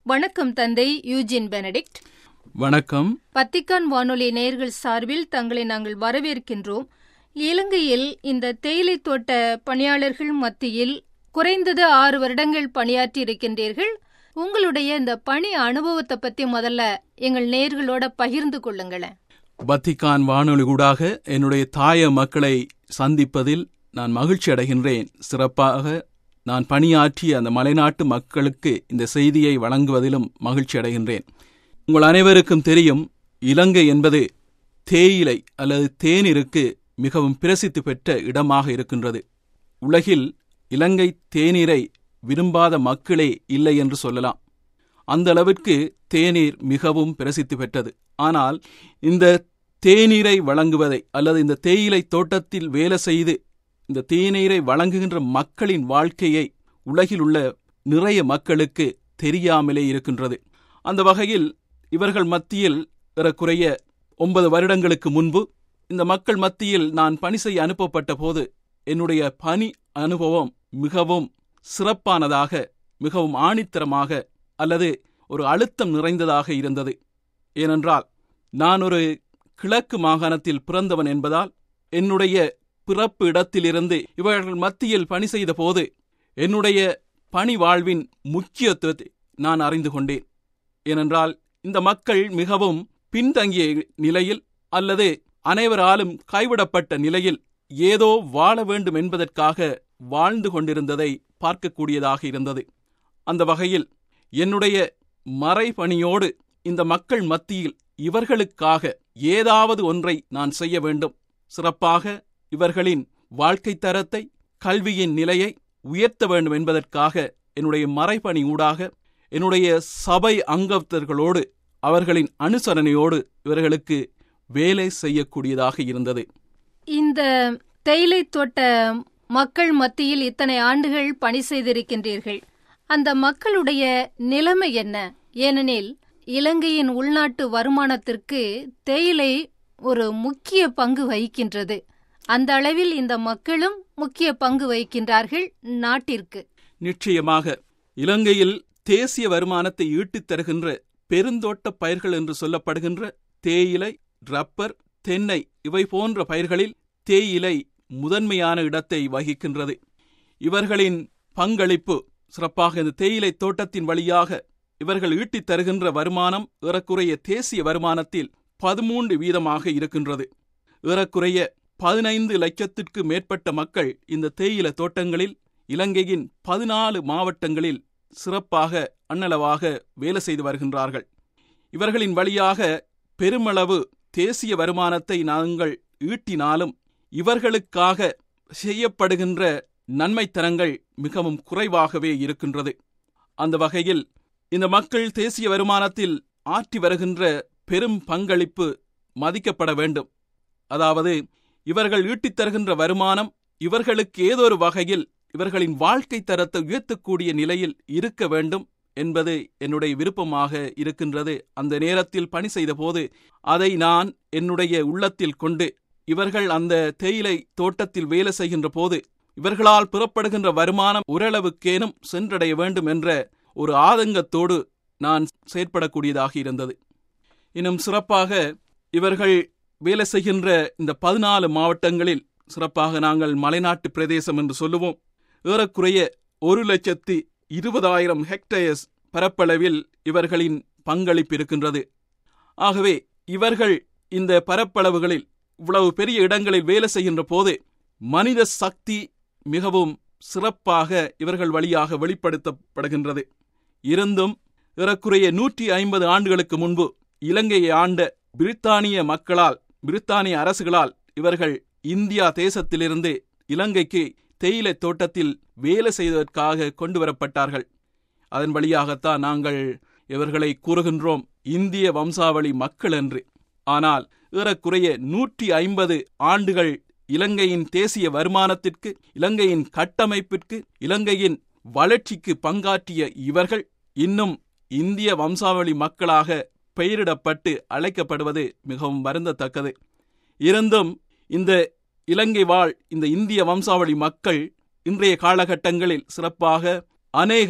வணக்கம் தந்தை Eugene Benedict வணக்கம் பத்திக்கான் வானொலி நேயர்கள் சார்பில் தங்களை நாங்கள் வரவேற்கின்றோம் இலங்கையில் இந்த தேயிலை தோட்ட பணியாளர்கள் மத்தியில் குறைந்தது ஆறு வருடங்கள் பணியாற்றி இருக்கின்றீர்கள் உங்களுடைய இந்த பணி அனுபவத்தை பத்தி முதல்ல எங்கள் நேயர்களோட பகிர்ந்து கொள்ளுங்களேன் வத்திக்கான் வானொலி ஊடாக என்னுடைய தாய மக்களை சந்திப்பதில் நான் மகிழ்ச்சி அடைகின்றேன் சிறப்பாக நான் பணியாற்றிய அந்த மலைநாட்டு மக்களுக்கு இந்த செய்தியை வழங்குவதிலும் மகிழ்ச்சி அடைகின்றேன் உங்கள் அனைவருக்கும் தெரியும் இலங்கை என்பது தேயிலை அல்லது தேநீருக்கு மிகவும் பிரசித்தி பெற்ற இடமாக இருக்கின்றது உலகில் இலங்கை தேநீரை விரும்பாத மக்களே இல்லை என்று சொல்லலாம் அந்த அளவிற்கு தேநீர் மிகவும் பிரசித்தி பெற்றது ஆனால் இந்த தேநீரை வழங்குவதை அல்லது இந்த தேயிலை தோட்டத்தில் வேலை செய்து இந்த தேநீரை வழங்குகின்ற மக்களின் வாழ்க்கையை உலகில் உள்ள நிறைய மக்களுக்கு தெரியாமலே இருக்கின்றது அந்த வகையில் இவர்கள் மத்தியில் ஏறக்குறைய ஒன்பது வருடங்களுக்கு முன்பு இந்த மக்கள் மத்தியில் நான் பணி செய்ய அனுப்பப்பட்ட போது என்னுடைய பணி அனுபவம் மிகவும் சிறப்பானதாக மிகவும் ஆணித்தரமாக அல்லது ஒரு அழுத்தம் நிறைந்ததாக இருந்தது ஏனென்றால் நான் ஒரு கிழக்கு மாகாணத்தில் பிறந்தவன் என்பதால் என்னுடைய பிறப்பு இடத்திலிருந்து இவர்கள் மத்தியில் பணி செய்த போது என்னுடைய பணி வாழ்வின் முக்கியத்துவத்தை நான் அறிந்து கொண்டேன் ஏனென்றால் இந்த மக்கள் மிகவும் பின்தங்கிய நிலையில் அல்லது அனைவராலும் கைவிடப்பட்ட நிலையில் ஏதோ வாழ வேண்டும் என்பதற்காக வாழ்ந்து கொண்டிருந்ததை பார்க்கக்கூடியதாக இருந்தது அந்த வகையில் என்னுடைய மறைபணியோடு இந்த மக்கள் மத்தியில் இவர்களுக்காக ஏதாவது ஒன்றை நான் செய்ய வேண்டும் சிறப்பாக இவர்களின் வாழ்க்கை தரத்தை கல்வியின் நிலையை உயர்த்த வேண்டும் என்பதற்காக என்னுடைய மறைபணி ஊடாக என்னுடைய சபை அங்கத்தர்களோடு அவர்களின் அனுசரணையோடு இவர்களுக்கு வேலை செய்யக்கூடியதாக இருந்தது இந்த தேயிலை தோட்ட மக்கள் மத்தியில் இத்தனை ஆண்டுகள் பணி செய்திருக்கின்றீர்கள் அந்த மக்களுடைய நிலைமை என்ன ஏனெனில் இலங்கையின் உள்நாட்டு வருமானத்திற்கு தேயிலை ஒரு முக்கிய பங்கு வகிக்கின்றது அந்த அளவில் இந்த மக்களும் முக்கிய பங்கு வகிக்கின்றார்கள் நாட்டிற்கு நிச்சயமாக இலங்கையில் தேசிய வருமானத்தை ஈட்டித் தருகின்ற பெருந்தோட்ட பயிர்கள் என்று சொல்லப்படுகின்ற தேயிலை ரப்பர் தென்னை இவை போன்ற பயிர்களில் தேயிலை முதன்மையான இடத்தை வகிக்கின்றது இவர்களின் பங்களிப்பு சிறப்பாக இந்த தேயிலை தோட்டத்தின் வழியாக இவர்கள் ஈட்டித் தருகின்ற வருமானம் ஏறக்குறைய தேசிய வருமானத்தில் பதிமூன்று வீதமாக இருக்கின்றது ஏறக்குறைய பதினைந்து லட்சத்திற்கு மேற்பட்ட மக்கள் இந்த தேயிலை தோட்டங்களில் இலங்கையின் பதினாலு மாவட்டங்களில் சிறப்பாக அன்னளவாக வேலை செய்து வருகின்றார்கள் இவர்களின் வழியாக பெருமளவு தேசிய வருமானத்தை நாங்கள் ஈட்டினாலும் இவர்களுக்காக செய்யப்படுகின்ற நன்மைத்தனங்கள் மிகவும் குறைவாகவே இருக்கின்றது அந்த வகையில் இந்த மக்கள் தேசிய வருமானத்தில் ஆற்றி வருகின்ற பெரும் பங்களிப்பு மதிக்கப்பட வேண்டும் அதாவது இவர்கள் ஈட்டித் தருகின்ற வருமானம் இவர்களுக்கு ஏதொரு வகையில் இவர்களின் வாழ்க்கை தரத்தை உயர்த்தக்கூடிய நிலையில் இருக்க வேண்டும் என்பது என்னுடைய விருப்பமாக இருக்கின்றது அந்த நேரத்தில் பணி செய்த போது அதை நான் என்னுடைய உள்ளத்தில் கொண்டு இவர்கள் அந்த தேயிலை தோட்டத்தில் வேலை செய்கின்ற போது இவர்களால் புறப்படுகின்ற வருமானம் ஓரளவுக்கேனும் சென்றடைய வேண்டும் என்ற ஒரு ஆதங்கத்தோடு நான் செயற்படக்கூடியதாக இருந்தது இன்னும் சிறப்பாக இவர்கள் வேலை செய்கின்ற இந்த பதினாலு மாவட்டங்களில் சிறப்பாக நாங்கள் மலைநாட்டு பிரதேசம் என்று சொல்லுவோம் ஏறக்குறைய ஒரு லட்சத்தி இருபதாயிரம் ஹெக்டேயர்ஸ் பரப்பளவில் இவர்களின் பங்களிப்பு இருக்கின்றது ஆகவே இவர்கள் இந்த பரப்பளவுகளில் இவ்வளவு பெரிய இடங்களில் வேலை செய்கின்ற போது மனித சக்தி மிகவும் சிறப்பாக இவர்கள் வழியாக வெளிப்படுத்தப்படுகின்றது இருந்தும் ஏறக்குறைய நூற்றி ஐம்பது ஆண்டுகளுக்கு முன்பு இலங்கையை ஆண்ட பிரித்தானிய மக்களால் பிரித்தானிய அரசுகளால் இவர்கள் இந்தியா தேசத்திலிருந்து இலங்கைக்கு தேயிலை தோட்டத்தில் வேலை செய்வதற்காக கொண்டு வரப்பட்டார்கள் அதன் வழியாகத்தான் நாங்கள் இவர்களை கூறுகின்றோம் இந்திய வம்சாவளி மக்கள் என்று ஆனால் ஏறக்குறைய நூற்றி ஐம்பது ஆண்டுகள் இலங்கையின் தேசிய வருமானத்திற்கு இலங்கையின் கட்டமைப்பிற்கு இலங்கையின் வளர்ச்சிக்கு பங்காற்றிய இவர்கள் இன்னும் இந்திய வம்சாவளி மக்களாக பெயரிடப்பட்டு அழைக்கப்படுவது மிகவும் வருந்தத்தக்கது இருந்தும் இந்த இலங்கை வாழ் இந்த இந்திய வம்சாவளி மக்கள் இன்றைய காலகட்டங்களில் சிறப்பாக அநேகர்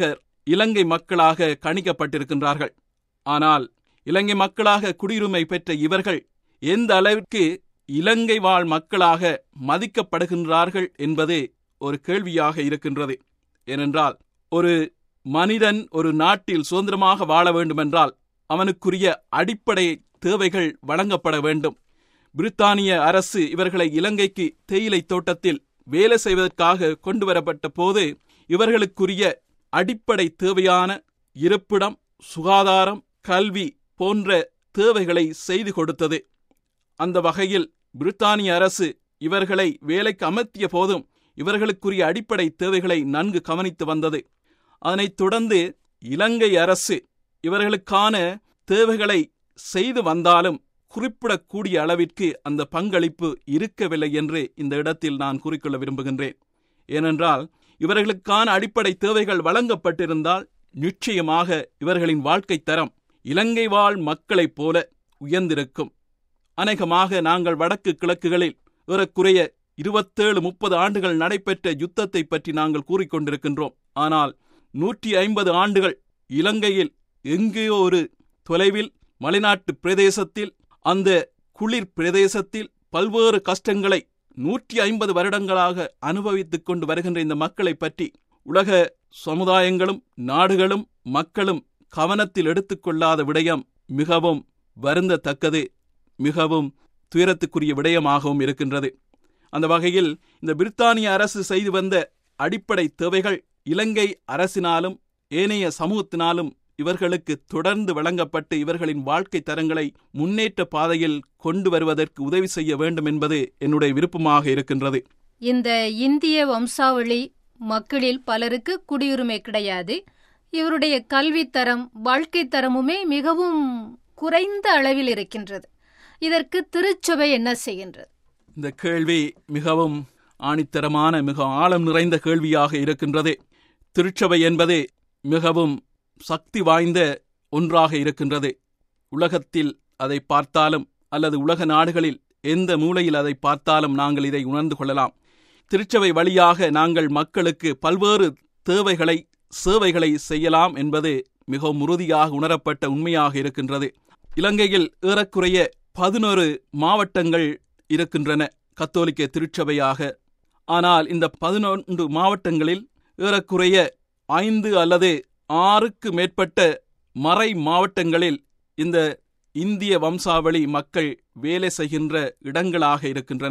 இலங்கை மக்களாக கணிக்கப்பட்டிருக்கின்றார்கள் ஆனால் இலங்கை மக்களாக குடியுரிமை பெற்ற இவர்கள் எந்த அளவிற்கு இலங்கை வாழ் மக்களாக மதிக்கப்படுகின்றார்கள் என்பது ஒரு கேள்வியாக இருக்கின்றது ஏனென்றால் ஒரு மனிதன் ஒரு நாட்டில் சுதந்திரமாக வாழ வேண்டுமென்றால் அவனுக்குரிய அடிப்படை தேவைகள் வழங்கப்பட வேண்டும் பிரித்தானிய அரசு இவர்களை இலங்கைக்கு தேயிலை தோட்டத்தில் வேலை செய்வதற்காக கொண்டு வரப்பட்ட போது இவர்களுக்குரிய அடிப்படை தேவையான இருப்பிடம் சுகாதாரம் கல்வி போன்ற தேவைகளை செய்து கொடுத்தது அந்த வகையில் பிரித்தானிய அரசு இவர்களை வேலைக்கு அமர்த்திய போதும் இவர்களுக்குரிய அடிப்படை தேவைகளை நன்கு கவனித்து வந்தது அதனைத் தொடர்ந்து இலங்கை அரசு இவர்களுக்கான தேவைகளை செய்து வந்தாலும் குறிப்பிடக்கூடிய அளவிற்கு அந்த பங்களிப்பு இருக்கவில்லை என்று இந்த இடத்தில் நான் கூறிக்கொள்ள விரும்புகின்றேன் ஏனென்றால் இவர்களுக்கான அடிப்படை தேவைகள் வழங்கப்பட்டிருந்தால் நிச்சயமாக இவர்களின் வாழ்க்கை தரம் இலங்கை வாழ் மக்களைப் போல உயர்ந்திருக்கும் அநேகமாக நாங்கள் வடக்கு கிழக்குகளில் ஏறக்குறைய இருபத்தேழு முப்பது ஆண்டுகள் நடைபெற்ற யுத்தத்தை பற்றி நாங்கள் கூறிக்கொண்டிருக்கின்றோம் ஆனால் நூற்றி ஐம்பது ஆண்டுகள் இலங்கையில் எங்கேயோ ஒரு தொலைவில் மலைநாட்டு பிரதேசத்தில் அந்த குளிர் பிரதேசத்தில் பல்வேறு கஷ்டங்களை நூற்றி ஐம்பது வருடங்களாக அனுபவித்துக் கொண்டு வருகின்ற இந்த மக்களை பற்றி உலக சமுதாயங்களும் நாடுகளும் மக்களும் கவனத்தில் எடுத்துக்கொள்ளாத விடயம் மிகவும் வருந்தத்தக்கது மிகவும் துயரத்துக்குரிய விடயமாகவும் இருக்கின்றது அந்த வகையில் இந்த பிரித்தானிய அரசு செய்து வந்த அடிப்படை தேவைகள் இலங்கை அரசினாலும் ஏனைய சமூகத்தினாலும் இவர்களுக்கு தொடர்ந்து வழங்கப்பட்டு இவர்களின் வாழ்க்கை தரங்களை முன்னேற்ற பாதையில் கொண்டு வருவதற்கு உதவி செய்ய வேண்டும் என்பது என்னுடைய விருப்பமாக இருக்கின்றது இந்த இந்திய வம்சாவளி மக்களில் பலருக்கு குடியுரிமை கிடையாது இவருடைய கல்வித்தரம் வாழ்க்கை தரமுமே மிகவும் குறைந்த அளவில் இருக்கின்றது இதற்கு திருச்சபை என்ன செய்கின்றது இந்த கேள்வி மிகவும் ஆணித்தரமான மிக ஆழம் நிறைந்த கேள்வியாக இருக்கின்றது திருச்சபை என்பது மிகவும் சக்தி வாய்ந்த ஒன்றாக இருக்கின்றது உலகத்தில் அதை பார்த்தாலும் அல்லது உலக நாடுகளில் எந்த மூலையில் அதை பார்த்தாலும் நாங்கள் இதை உணர்ந்து கொள்ளலாம் திருச்சபை வழியாக நாங்கள் மக்களுக்கு பல்வேறு தேவைகளை சேவைகளை செய்யலாம் என்பது மிகவும் உறுதியாக உணரப்பட்ட உண்மையாக இருக்கின்றது இலங்கையில் ஏறக்குறைய பதினொரு மாவட்டங்கள் இருக்கின்றன கத்தோலிக்க திருச்சபையாக ஆனால் இந்த பதினொன்று மாவட்டங்களில் ஏறக்குறைய ஐந்து அல்லது ஆறுக்கு மேற்பட்ட மறை மாவட்டங்களில் இந்த இந்திய வம்சாவளி மக்கள் வேலை செய்கின்ற இடங்களாக இருக்கின்றன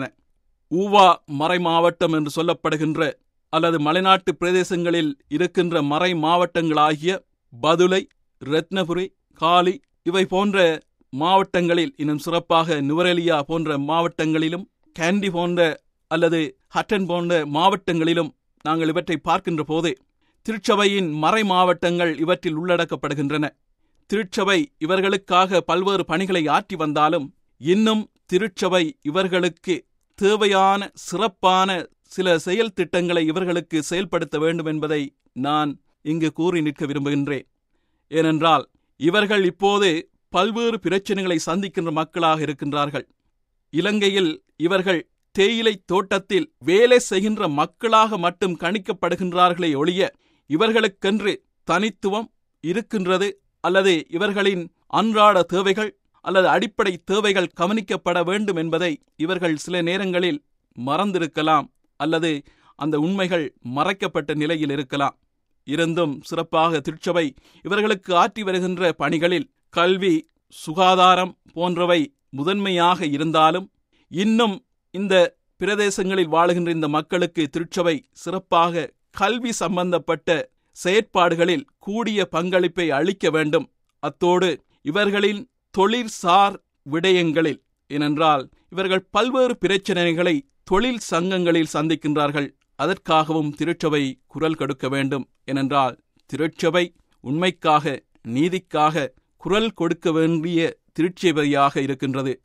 ஊவா மறை மாவட்டம் என்று சொல்லப்படுகின்ற அல்லது மலைநாட்டு பிரதேசங்களில் இருக்கின்ற மறை மாவட்டங்களாகிய பதுளை ரத்னபுரி காலி இவை போன்ற மாவட்டங்களில் இன்னும் சிறப்பாக நுவரெலியா போன்ற மாவட்டங்களிலும் கேண்டி போன்ற அல்லது ஹட்டன் போன்ற மாவட்டங்களிலும் நாங்கள் இவற்றை பார்க்கின்ற போது திருச்சபையின் மறை மாவட்டங்கள் இவற்றில் உள்ளடக்கப்படுகின்றன திருச்சபை இவர்களுக்காக பல்வேறு பணிகளை ஆற்றி வந்தாலும் இன்னும் திருச்சபை இவர்களுக்கு தேவையான சிறப்பான சில செயல் திட்டங்களை இவர்களுக்கு செயல்படுத்த வேண்டும் என்பதை நான் இங்கு கூறி நிற்க விரும்புகின்றேன் ஏனென்றால் இவர்கள் இப்போது பல்வேறு பிரச்சனைகளை சந்திக்கின்ற மக்களாக இருக்கின்றார்கள் இலங்கையில் இவர்கள் தேயிலை தோட்டத்தில் வேலை செய்கின்ற மக்களாக மட்டும் கணிக்கப்படுகின்றார்களே ஒழிய இவர்களுக்கென்று தனித்துவம் இருக்கின்றது அல்லது இவர்களின் அன்றாட தேவைகள் அல்லது அடிப்படை தேவைகள் கவனிக்கப்பட வேண்டும் என்பதை இவர்கள் சில நேரங்களில் மறந்திருக்கலாம் அல்லது அந்த உண்மைகள் மறைக்கப்பட்ட நிலையில் இருக்கலாம் இருந்தும் சிறப்பாக திருச்சபை இவர்களுக்கு ஆற்றி வருகின்ற பணிகளில் கல்வி சுகாதாரம் போன்றவை முதன்மையாக இருந்தாலும் இன்னும் இந்த பிரதேசங்களில் வாழுகின்ற இந்த மக்களுக்கு திருச்சபை சிறப்பாக கல்வி சம்பந்தப்பட்ட செயற்பாடுகளில் கூடிய பங்களிப்பை அளிக்க வேண்டும் அத்தோடு இவர்களின் தொழிற்சார் விடயங்களில் ஏனென்றால் இவர்கள் பல்வேறு பிரச்சனைகளை தொழில் சங்கங்களில் சந்திக்கின்றார்கள் அதற்காகவும் திருச்சபை குரல் கொடுக்க வேண்டும் ஏனென்றால் திருச்சபை உண்மைக்காக நீதிக்காக குரல் கொடுக்க வேண்டிய திருச்சபையாக இருக்கின்றது